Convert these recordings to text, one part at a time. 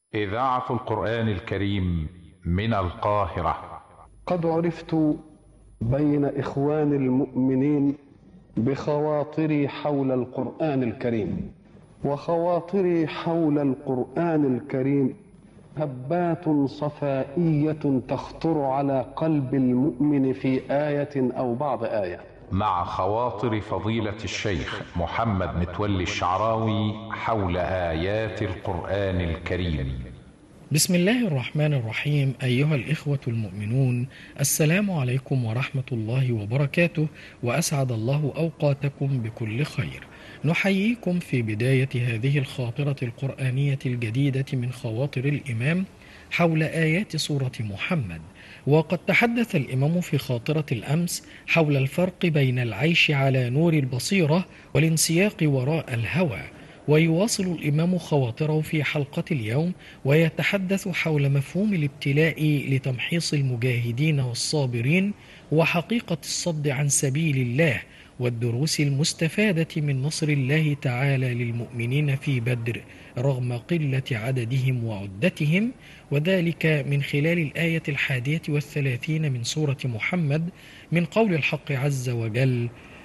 إذاعة القرآن الكريم من القاهرة قد عرفت بين إخوان المؤمنين بخواطري حول القرآن الكريم وخواطري حول القرآن الكريم هبات صفائية تخطر على قلب المؤمن في آية أو بعض آية مع خواطر فضيلة الشيخ محمد متولي الشعراوي حول آيات القرآن الكريم بسم الله الرحمن الرحيم أيها الإخوة المؤمنون السلام عليكم ورحمة الله وبركاته وأسعد الله أوقاتكم بكل خير نحييكم في بداية هذه الخاطرة القرآنية الجديدة من خواطر الإمام حول آيات سورة محمد وقد تحدث الإمام في خاطرة الأمس حول الفرق بين العيش على نور البصيرة والانسياق وراء الهوى ويواصل الإمام خواطره في حلقة اليوم ويتحدث حول مفهوم الابتلاء لتمحيص المجاهدين والصابرين وحقيقة الصد عن سبيل الله والدروس المستفادة من نصر الله تعالى للمؤمنين في بدر رغم قلة عددهم وعدتهم وذلك من خلال الآية الحادية والثلاثين من سورة محمد من قول الحق عز وجل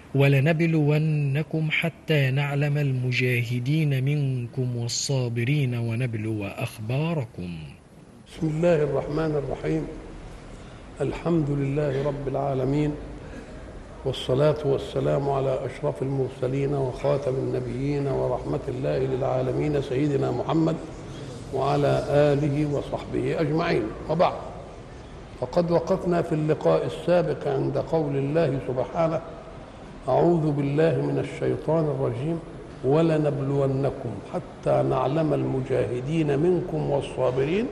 ولنبلونكم حتى نعلم المجاهدين منكم والصابرين ونبلو أخباركم بسم الله الرحمن الرحيم الحمد لله رب العالمين والصلاة والسلام على أشرف المرسلين وخاتم النبيين ورحمة الله للعالمين سيدنا محمد وعلى آله وصحبه أجمعين وبعد فقد وقفنا في اللقاء السابق عند قول الله سبحانه أعوذ بالله من الشيطان الرجيم ولنبلونكم حتى نعلم المجاهدين منكم والصابرين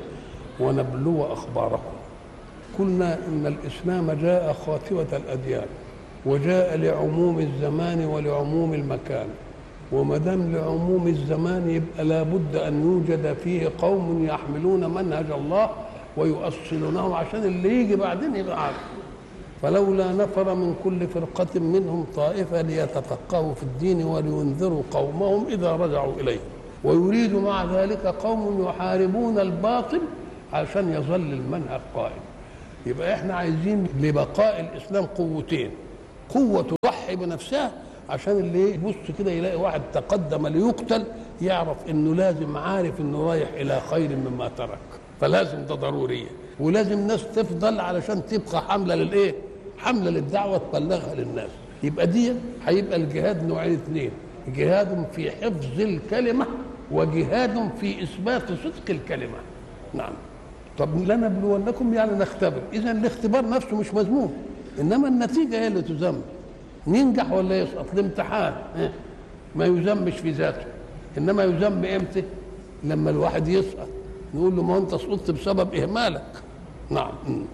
ونبلو أخباركم قلنا إن الإسلام جاء خاتمة الأديان وجاء لعموم الزمان ولعموم المكان وما دام لعموم الزمان يبقى لابد ان يوجد فيه قوم يحملون منهج الله ويؤصلونه عشان اللي يجي بعدين يبقى عارف فلولا نفر من كل فرقة منهم طائفة ليتفقهوا في الدين ولينذروا قومهم إذا رجعوا إليه ويريد مع ذلك قوم يحاربون الباطل عشان يظل المنهج قائم يبقى احنا عايزين لبقاء الإسلام قوتين قوة تضحي بنفسها عشان اللي يبص كده يلاقي واحد تقدم ليقتل يعرف انه لازم عارف انه رايح الى خير مما ترك فلازم ده ضروريه ولازم ناس تفضل علشان تبقى حمله للايه؟ حمله للدعوه تبلغها للناس يبقى دي هيبقى الجهاد نوعين اثنين جهاد في حفظ الكلمه وجهاد في اثبات صدق الكلمه نعم طب لنبلونكم يعني نختبر اذا الاختبار نفسه مش مذموم انما النتيجه هي اللي تذم ينجح ولا يسقط الامتحان ما يذمش في ذاته انما يذم امتى لما الواحد يسقط نقول له ما انت سقطت بسبب اهمالك نعم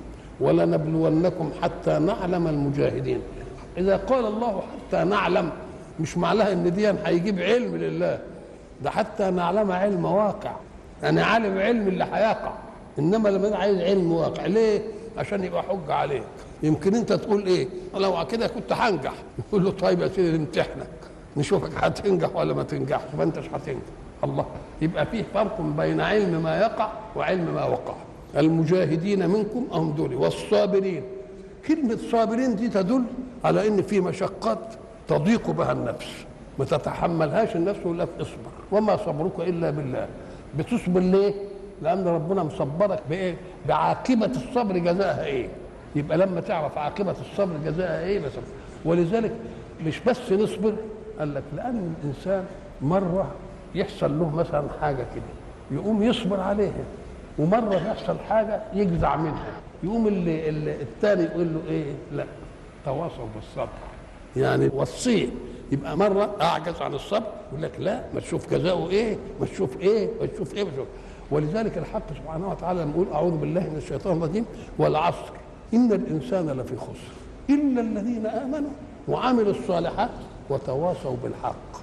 ولنبلونكم حتى نعلم المجاهدين اذا قال الله حتى نعلم مش معناها ان دي هيجيب علم لله ده حتى نعلم علم واقع يعني عالم علم اللي هيقع انما لما عايز علم واقع ليه عشان يبقى حجه عليك يمكن انت تقول ايه لو كده كنت هنجح يقول له طيب يا سيدي نمتحنك نشوفك هتنجح ولا ما تنجحش ما انتش هتنجح الله يبقى فيه فرق بين علم ما يقع وعلم ما وقع المجاهدين منكم هم دول والصابرين كلمة صابرين دي تدل على ان في مشقات تضيق بها النفس ما تتحملهاش النفس ولا اصبر وما صبرك الا بالله بتصبر ليه؟ لان ربنا مصبرك بايه؟ بعاقبة الصبر جزاها ايه؟ يبقى لما تعرف عاقبة الصبر جزاءها ايه بس ولذلك مش بس نصبر قال لك لأن الإنسان مرة يحصل له مثلا حاجة كده يقوم يصبر عليها ومرة يحصل حاجة يجزع منها يقوم اللي, اللي الثاني يقول له ايه لا تواصل بالصبر يعني وصيه يبقى مرة أعجز عن الصبر يقول لك لا ما تشوف جزاؤه ايه ما تشوف ايه ما تشوف ايه ما تشوف ولذلك الحق سبحانه وتعالى لما يقول أعوذ بالله من الشيطان الرجيم والعصر إن الإنسان لفي خسر إلا الذين آمنوا وعملوا الصالحات وتواصوا بالحق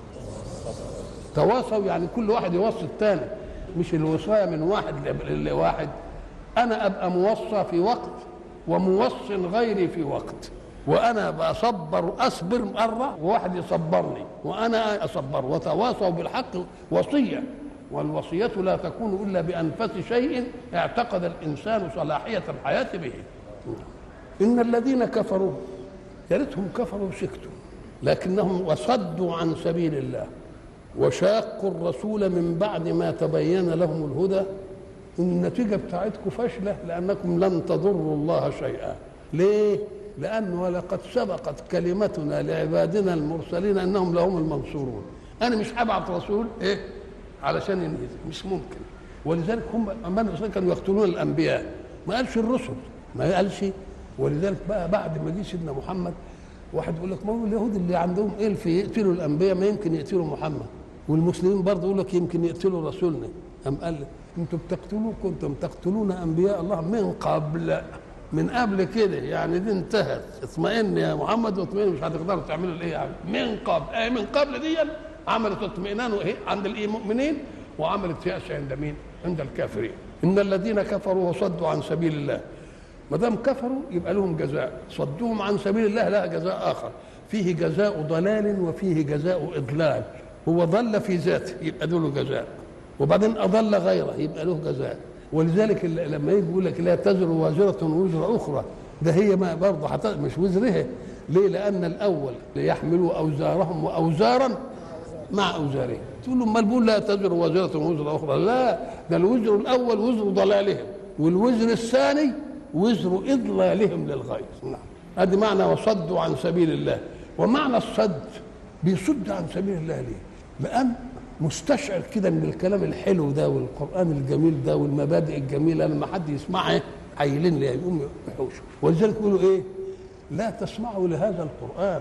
تواصوا يعني كل واحد يوصي الثاني مش الوصاية من واحد لواحد أنا أبقى موصى في وقت وموصي غيري في وقت وأنا بصبر أصبر مرة وواحد يصبرني وأنا أصبر وتواصوا بالحق وصية والوصية لا تكون إلا بأنفس شيء اعتقد الإنسان صلاحية الحياة به إن الذين كفروا يا ريتهم كفروا وسكتوا لكنهم وصدوا عن سبيل الله وشاقوا الرسول من بعد ما تبين لهم الهدى النتيجة بتاعتكم فاشلة لأنكم لن تضروا الله شيئا ليه؟ لأنه ولقد سبقت كلمتنا لعبادنا المرسلين أنهم لهم المنصورون أنا مش هبعت رسول إيه؟ علشان ينهزم مش ممكن ولذلك هم أمان الرسول كانوا يقتلون الأنبياء ما قالش الرسل ما قالش ولذلك بقى بعد ما جه سيدنا محمد واحد يقول لك ما هو اليهود اللي عندهم إلف يقتلوا الأنبياء ما يمكن يقتلوا محمد والمسلمين برضه يقول لك يمكن يقتلوا رسولنا أم قال لك انتم بتقتلوا كنتم تقتلون انبياء الله من قبل من قبل كده يعني دي انتهت اطمئن يا محمد واطمئن مش هتقدروا تعملوا الايه يعني من قبل ايه من قبل دي عملت اطمئنان وايه عند المؤمنين وعملت يأس عند مين؟ عند الكافرين ان الذين كفروا وصدوا عن سبيل الله ما دام كفروا يبقى لهم جزاء صدوهم عن سبيل الله لها جزاء اخر فيه جزاء ضلال وفيه جزاء اضلال هو ضل في ذاته يبقى له جزاء وبعدين اضل غيره يبقى له جزاء ولذلك لما يجي يقول لك لا تزر وازره وزر اخرى ده هي ما برضه حتى مش وزرها ليه؟ لان الاول ليحملوا اوزارهم واوزارا مع اوزارهم تقول له امال بيقول لا تزر وازره وزر اخرى لا ده الوزر الاول وزر ضلالهم والوزر الثاني وزر اضلالهم للغير نعم ادي معنى وصدوا عن سبيل الله ومعنى الصد بيصد عن سبيل الله ليه؟ لان مستشعر كده من الكلام الحلو ده والقران الجميل ده والمبادئ الجميله لما حد يسمعها عيلين ليه يقوم يحوشوا ولذلك يقولوا ايه؟ لا تسمعوا لهذا القران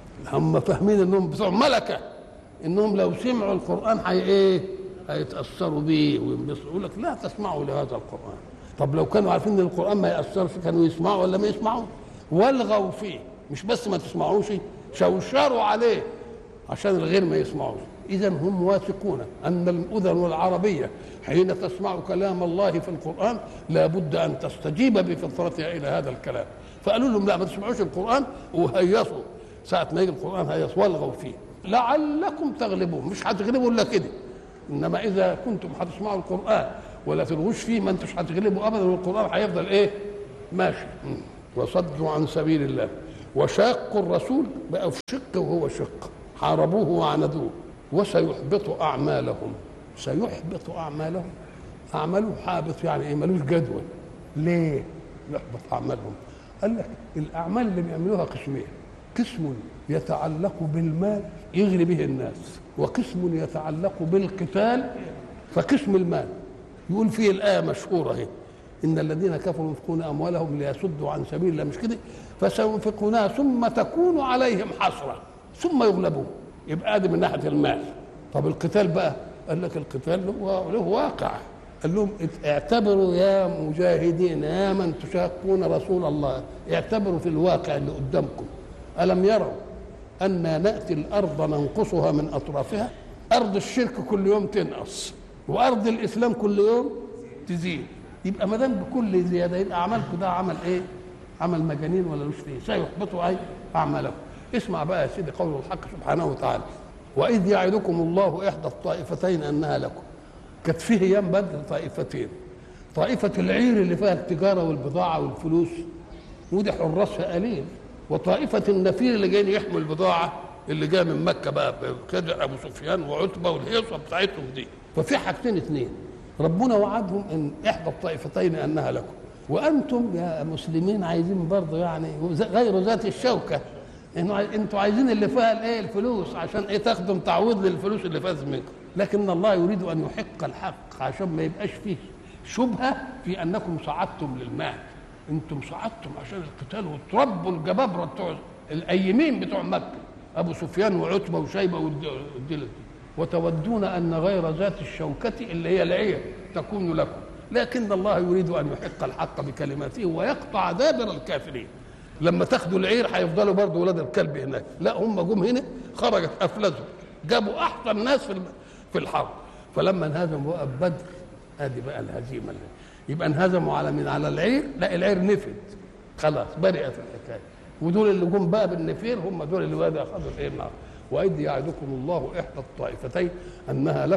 هم فاهمين انهم بتوع ملكه انهم لو سمعوا القران هي ايه؟ هيتاثروا بيه وينبسطوا يقول لك لا تسمعوا لهذا القران طب لو كانوا عارفين ان القران ما ياثرش كانوا يسمعوا ولا ما يسمعوا؟ والغوا فيه مش بس ما تسمعوش شوشروا عليه عشان الغير ما يسمعوش اذا هم واثقون ان الاذن العربيه حين تسمع كلام الله في القران لابد ان تستجيب بفطرتها الى هذا الكلام فقالوا لهم لا ما تسمعوش القران وهيصوا ساعه ما يجي القران هيصوا والغوا فيه لعلكم تغلبون مش هتغلبوا الا كده انما اذا كنتم هتسمعوا القران ولا تلغوش فيه ما انتوش هتغلبوا ابدا والقران هيفضل ايه ماشي وصدوا عن سبيل الله وشاقوا الرسول بقى في شق وهو شق حاربوه وعاندوه وسيحبط اعمالهم سيحبط اعمالهم اعماله حابط يعني ايه ملوش جدول ليه يحبط اعمالهم قال لك الاعمال اللي بيعملوها قسمين قسم يتعلق بالمال يغري به الناس وقسم يتعلق بالقتال فقسم المال يقول فيه الايه مشهوره اهي ان الذين كفروا ينفقون اموالهم ليصدوا عن سبيل الله مش كده فسينفقونها ثم تكون عليهم حسره ثم يغلبون يبقى ادي من ناحيه المال طب القتال بقى قال لك القتال له, له واقع قال لهم اعتبروا يا مجاهدين يا من تشاقون رسول الله اعتبروا في الواقع اللي قدامكم الم يروا أن نأتي الأرض ننقصها من أطرافها أرض الشرك كل يوم تنقص وأرض الإسلام كل يوم تزيد يبقى ما دام بكل زيادة يبقى أعمالكم ده عمل إيه؟ عمل مجانين ولا مش فيه سيحبطوا أي أعمالكم اسمع بقى يا سيدي قول الحق سبحانه وتعالى وإذ يعدكم الله إحدى الطائفتين أنها لكم كانت فيه أيام بدر طائفتين طائفة العير اللي فيها التجارة والبضاعة والفلوس ودي حراسها قليل وطائفة النفير اللي جايين يحموا البضاعة اللي جايه من مكة بقى بكدر أبو سفيان وعتبة والهيصة بتاعتهم دي ففي حاجتين اثنين ربنا وعدهم ان احدى الطائفتين انها لكم وانتم يا مسلمين عايزين برضه يعني غير ذات الشوكه انه انتوا عايزين اللي فيها الايه الفلوس عشان ايه تاخدوا تعويض للفلوس اللي فاز منكم لكن الله يريد ان يحق الحق عشان ما يبقاش فيه شبهه في انكم صعدتم للمال انتم صعدتم عشان القتال وتربوا الجبابره بتوع الايمين بتوع مكه ابو سفيان وعتبه وشيبه والدلة وتودون ان غير ذات الشوكه اللي هي العير تكون لكم لكن الله يريد ان يحق الحق بكلماته ويقطع دابر الكافرين لما تاخدوا العير هيفضلوا برضه ولاد الكلب هناك لا هم جم هنا خرجت افلزوا جابوا احسن ناس في في الحرب فلما انهزموا وقف بدر ادي بقى الهزيمه اللي يبقى انهزموا على من على العير لا العير نفد خلاص برئت الحكايه ودول اللي جم بقى بالنفير هم دول اللي بقى اخذوا الايه النار واذ يعدكم الله احدى الطائفتين انها لكم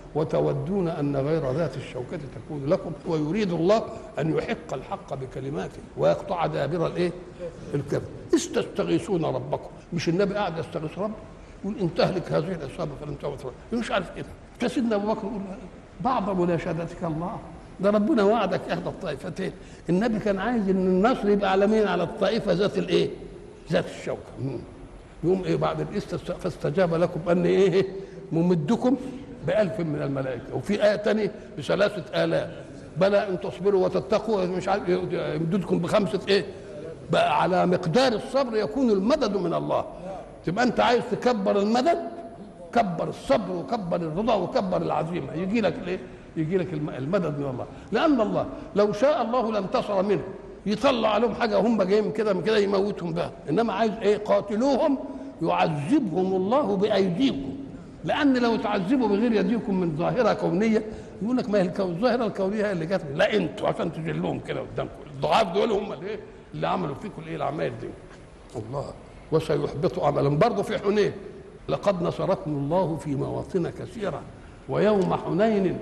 وتودون ان غير ذات الشوكه تكون لكم ويريد الله ان يحق الحق بكلماته ويقطع دابر الايه؟ الكذب استستغيثون ربكم مش النبي قاعد يستغيث ربه يقول ان تهلك هذه الاصابه فلن تعبد مش عارف كده فسيدنا ابو بكر يقول بعض مناشدتك الله ده ربنا وعدك احدى الطائفتين النبي كان عايز ان النصر يبقى على مين على الطائفه ذات الايه ذات الشوكه مم. يقوم ايه بعد الاستست فاستجاب لكم ان ايه ممدكم بألف من الملائكة وفي آية تانية بثلاثة آلاف بلى إن تصبروا وتتقوا مش عارف يمددكم بخمسة إيه بقى على مقدار الصبر يكون المدد من الله تبقى أنت عايز تكبر المدد كبر الصبر وكبر الرضا وكبر العزيمة يجي لك الإيه يجي لك المدد من الله لأن الله لو شاء الله لانتصر منه يطلع عليهم حاجة هم جايين كده من كده يموتهم بها إنما عايز إيه قاتلوهم يعذبهم الله بأيديكم لان لو تعذبوا بغير يديكم من ظاهره كونيه يقول لك ما هي الكو... الظاهره الكونيه هي اللي جت لا انتوا عشان تجلوهم كده قدامكم الضعاف دول هم اللي ايه اللي عملوا فيكم الايه الاعمال دي الله وسيحبط عملا برضه في حنين لقد نصركم الله في مواطن كثيره ويوم حنين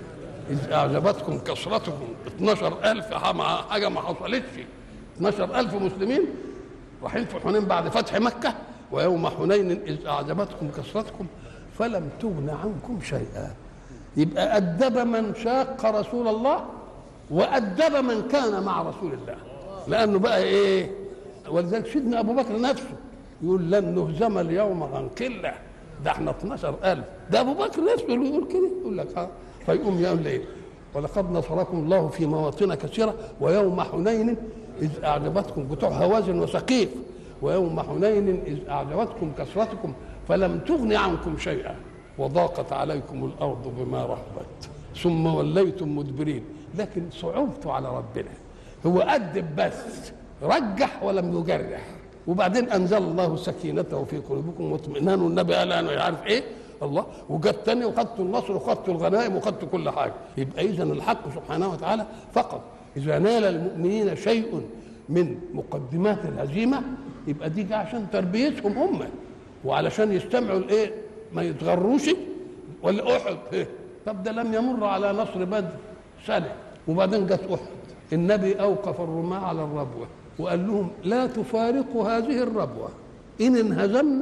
إذ أعجبتكم كثرتكم 12000 حاجة ما حصلتش 12000 مسلمين رايحين في حنين بعد فتح مكة ويوم حنين إذ أعجبتكم كثرتكم فلم تغن عنكم شيئا يبقى أدب من شاق رسول الله وأدب من كان مع رسول الله لأنه بقى إيه ولذلك سيدنا أبو بكر نفسه يقول لن نهزم اليوم عن قلة ده احنا 12000 ده أبو بكر نفسه اللي يقول كده يقول لك ها فيقوم يقول إيه ولقد نصركم الله في مواطن كثيرة ويوم حنين إذ أعجبتكم بتوع هوازن وسقيف ويوم حنين إذ أعجبتكم كثرتكم فلم تغن عنكم شيئا وضاقت عليكم الارض بما رحبت ثم وليتم مدبرين لكن صعوبته على ربنا هو أدب بس رجح ولم يجرح وبعدين انزل الله سكينته في قلوبكم واطمئنان والنبي قال انا عارف ايه الله وجت تاني وخدت النصر وخدت الغنائم وخدت كل حاجه يبقى اذا الحق سبحانه وتعالى فقط اذا نال المؤمنين شيء من مقدمات الهزيمه يبقى دي عشان تربيتهم هم وعلشان يستمعوا الايه ما يتغروش ولا احد إيه؟ طب ده لم يمر على نصر بدر سنه وبعدين جت احد النبي اوقف الرماة على الربوه وقال لهم لا تفارقوا هذه الربوه ان انهزمنا